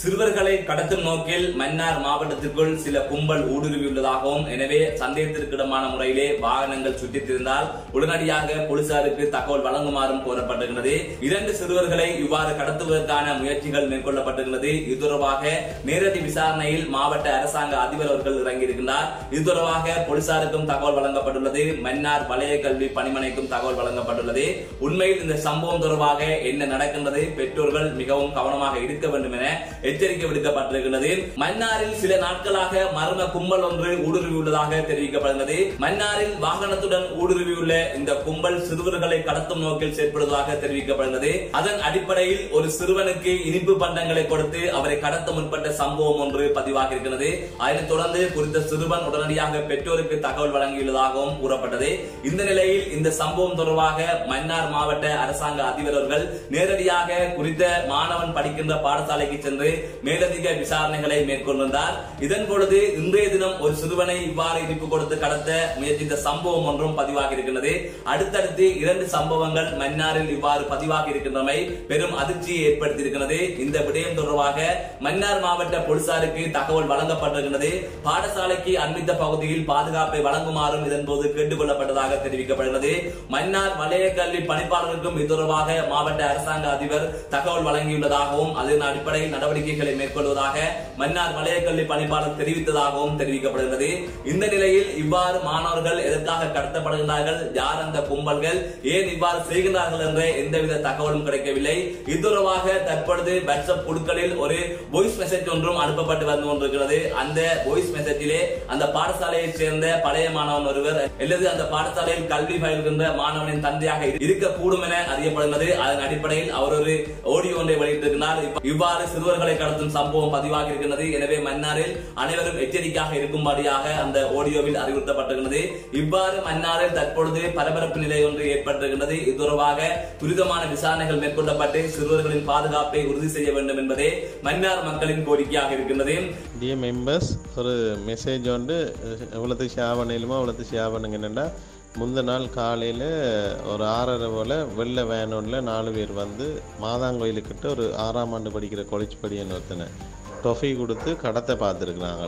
சிறுவர்களை கடத்தும் நோக்கில் மன்னார் மாவட்டத்திற்குள் சில கும்பல் ஊடுருவியுள்ளதாகவும் எனவே சந்தேகத்திற்கிடமான முறையிலே வாகனங்கள் சுற்றித் திரிந்தால் உடனடியாக போலீசாருக்கு தகவல் வழங்குமாறும் கோரப்பட்டிருக்கிறது இரண்டு சிறுவர்களை இவ்வாறு கடத்துவதற்கான முயற்சிகள் மேற்கொள்ளப்பட்டிருக்கிறது இது தொடர்பாக நேரடி விசாரணையில் மாவட்ட அரசாங்க அதிபர் அவர்கள் இறங்கியிருக்கிறார் இது தொடர்பாக போலீசாருக்கும் தகவல் வழங்கப்பட்டுள்ளது மன்னார் வலய கல்வி பணிமனைக்கும் தகவல் வழங்கப்பட்டுள்ளது உண்மையில் இந்த சம்பவம் தொடர்பாக என்ன நடக்கின்றது பெற்றோர்கள் மிகவும் கவனமாக இருக்க வேண்டும் என எச்சரிக்கை விடுக்கப்பட்டிருக்கிறது மன்னாரில் சில நாட்களாக மர்ம கும்பல் ஒன்று ஊடுருவியுள்ளதாக தெரிவிக்கப்படுகிறது மன்னாரில் வாகனத்துடன் ஊடுருவியுள்ள இந்த கும்பல் சிறுவர்களை கடத்தும் நோக்கில் செயற்படுவதாக தெரிவிக்கப்படுகிறது அதன் அடிப்படையில் ஒரு சிறுவனுக்கு இனிப்பு பண்டங்களை கொடுத்து அவரை கடத்த முற்பட்ட சம்பவம் ஒன்று பதிவாகி இருக்கிறது அதனைத் தொடர்ந்து குறித்த சிறுவன் உடனடியாக பெற்றோருக்கு தகவல் வழங்கியுள்ளதாகவும் கூறப்பட்டது இந்த நிலையில் இந்த சம்பவம் தொடர்பாக மன்னார் மாவட்ட அரசாங்க அதிபர் அவர்கள் நேரடியாக குறித்த மாணவன் படிக்கின்ற பாடசாலைக்கு சென்று மேலதிக விசாரணைகளை மேற்கொண்டிருந்தார் இதன் பொழுது இன்றைய தினம் ஒரு சிறுவனை இவ்வாறு இனிப்பு கொடுத்து கடத்த முயற்சித்த சம்பவம் ஒன்றும் பதிவாகி இருக்கிறது அடுத்தடுத்து இரண்டு சம்பவங்கள் மன்னாரில் இவ்வாறு பதிவாகி இருக்கின்றமை பெரும் அதிர்ச்சியை ஏற்படுத்தியிருக்கிறது இந்த விடயம் தொடர்பாக மன்னார் மாவட்ட போலீசாருக்கு தகவல் வழங்கப்பட்டிருக்கிறது பாடசாலைக்கு அண்மித்த பகுதியில் பாதுகாப்பை வழங்குமாறும் இதன்போது கேட்டுக் கொள்ளப்பட்டதாக தெரிவிக்கப்படுகிறது மன்னார் வலய கல்வி பணிப்பாளருக்கும் இது தொடர்பாக மாவட்ட அரசாங்க அதிபர் தகவல் வழங்கியுள்ளதாகவும் அதன் அடிப்படையில் நடவடிக்கைகளை மேற்கொள்வதாக மன்னார் வலய கல்வி பணிப்பாளர் தெரிவித்ததாகவும் தெரிவிக்கப்படுகிறது இந்த நிலையில் இவ்வாறு மாணவர்கள் எதற்காக கடத்தப்படுகின்றார்கள் யார் அந்த கும்பல்கள் ஏன் இவ்வாறு செய்கின்றார்கள் என்ற எந்தவித தகவலும் கிடைக்கவில்லை இது தொடர்பாக தற்பொழுது வாட்ஸ்அப் குழுக்களில் ஒரு வாய்ஸ் மெசேஜ் ஒன்றும் அனுப்பப்பட்டு வந்து கொண்டிருக்கிறது அந்த வாய்ஸ் மெசேஜிலே அந்த பாடசாலையை சேர்ந்த பழைய மாணவன் ஒருவர் அல்லது அந்த பாடசாலையில் கல்வி பயில்கின்ற மாணவனின் தந்தையாக இருக்கக்கூடும் என அறியப்படுகிறது அதன் அடிப்படையில் அவர் ஒரு ஆடியோ ஒன்றை வெளியிட்டிருக்கிறார் இப்ப- இவ்வாறு சிறுவர்களை கடத்தும் சம்பவம் பதிவாகி இருக்கின்றது எனவே மன்னாரில் அனைவரும் எச்சரிக்கையாக இருக்கும்படியாக அந்த ஆடியோவில் அறிவுறுத்தப்பட்டிருக்கிறது இவ்வாறு மன்னாரில் தற்பொழுது பரபரப்பு நிலை ஒன்று ஏற்பட்டிருக்கின்றது இது தொடர்பாக துரிதமான விசாரணைகள் மேற்கொள்ளப்பட்டு சிறுவர்களின் பாதுகாப்பை உறுதி செய்ய வேண்டும் என்பதே மன்னார் மக்களின் கோரிக்கையாக இருக்கின்றது டிஎம் மெம்பர்ஸ் ஒரு மெசேஜ் வந்து எவ்வளோத்துக்கு ஷேர் பண்ணிலுமோ அவ்வளோத்துக்கு ஷேர் பண்ணுங்க என்னென்னா முந்த நாள் காலையில் ஒரு ஆறரை போல் வெள்ளை வேன் ஒன்றில் நாலு பேர் வந்து மாதாங்கோயிலுக்கிட்ட ஒரு ஆறாம் ஆண்டு படிக்கிற காலேஜ் படியன் ஒருத்தனை டொஃபி கொடுத்து கடத்தை பார்த்துருக்குறாங்க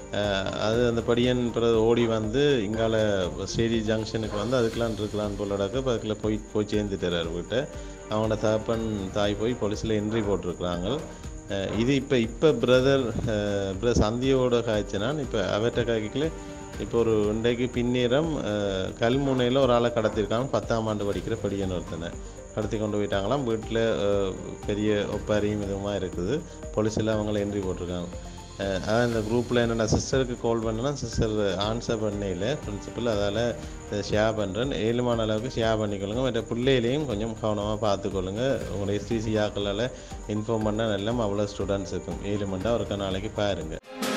அது அந்த படியன் பிறகு ஓடி வந்து இங்கால ஸ்டேடி ஜங்ஷனுக்கு வந்து அதுக்கெலாம் இருக்கலான்னு போலடாக்க இப்போ அதுக்குள்ள போய் போய் சேர்ந்துட்டார் வீட்டை அவங்களோட தகப்பன் தாய் போய் போலீஸில் என்ட்ரி போட்டிருக்கிறாங்க அஹ் இது இப்போ இப்போ பிரதர் பிரதர் சந்தியோட காய்ச்சினான் இப்போ அவர்கிட்ட காய்க்கல இப்போ ஒரு இன்றைக்கு பின்னேரம் அஹ், கல்முனையில் ஒரு ஆளை கடத்திருக்காங்க பத்தாம் ஆண்டு படிக்கிற படியன் ஒருத்தனை கடத்தி கொண்டு போயிட்டாங்களாம் வீட்டில் பெரிய ஒப்பாரியும் இதுவுமா இருக்குது போலீஸில் அவங்கள என்ட்ரி போட்டிருக்காங்க அஹ், அதான் இந்த குரூப்பில் என்னென்ன சிஸ்டருக்கு கால் பண்ணேன்னா சிஸ்டர் ஆன்சர் பண்ணையில் பிரின்சிபல் அதால் ஷேர் பண்ணுறேன் ஏழுமான அளவுக்கு ஷேர் பண்ணிக்கொள்ளுங்க மற்ற பிள்ளைகளையும் கொஞ்சம் கவனமாக பார்த்துக்கொள்ளுங்க உங்களுடைய எஸ்டிசி ஆக்களால் இன்ஃபார்ம் பண்ணால் நல்லா அவ்வளோ ஸ்டூடெண்ட்ஸ் இருக்கும் ஏழு மண்டா ஒருக்கா நாளைக்கு பாருங்கள்